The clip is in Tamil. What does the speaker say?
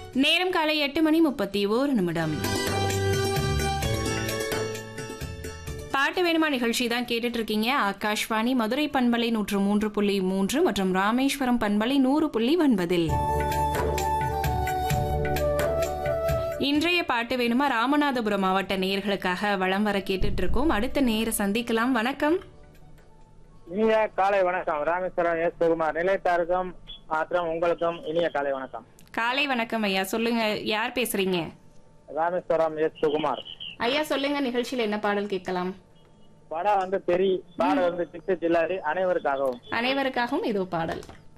நேரம் காலை எட்டு மணி முப்பத்தி ஓரு நிமிடம் பாட்டு வேணுமா நிகழ்ச்சி தான் கேட்டுட்டு இருக்கீங்க ஆகாஷ்வாணி மதுரை பண்பலை நூற்று மூன்று புள்ளி மூன்று மற்றும் ராமேஸ்வரம் பண்பலை நூறு புள்ளி ஒன்பதில் இன்றைய பாட்டு வேணுமா ராமநாதபுரம் மாவட்ட நேயர்களுக்காக வளம் வர கேட்டுட்டு இருக்கோம் அடுத்த நேர சந்திக்கலாம் வணக்கம் இனிய காலை வணக்கம் ராமேஸ்வரம் எஸ் சுகுமார் நிலையத்தாருக்கும் மற்றும் உங்களுக்கும் இனிய காலை வணக்கம் காலை வணக்கம் ஐயா சொல்லுங்க யார் பேசுறீங்க ராமேஸ்வரம் எஸ் சுகுமார் ஐயா சொல்லுங்க நிகழ்ச்சியில என்ன பாடல் கேட்கலாம் படம் வந்து பெரிய பாடம் வந்து சித்து ஜில்லாடி அனைவருக்காகவும் அனைவருக்காகவும் இதோ பாடல்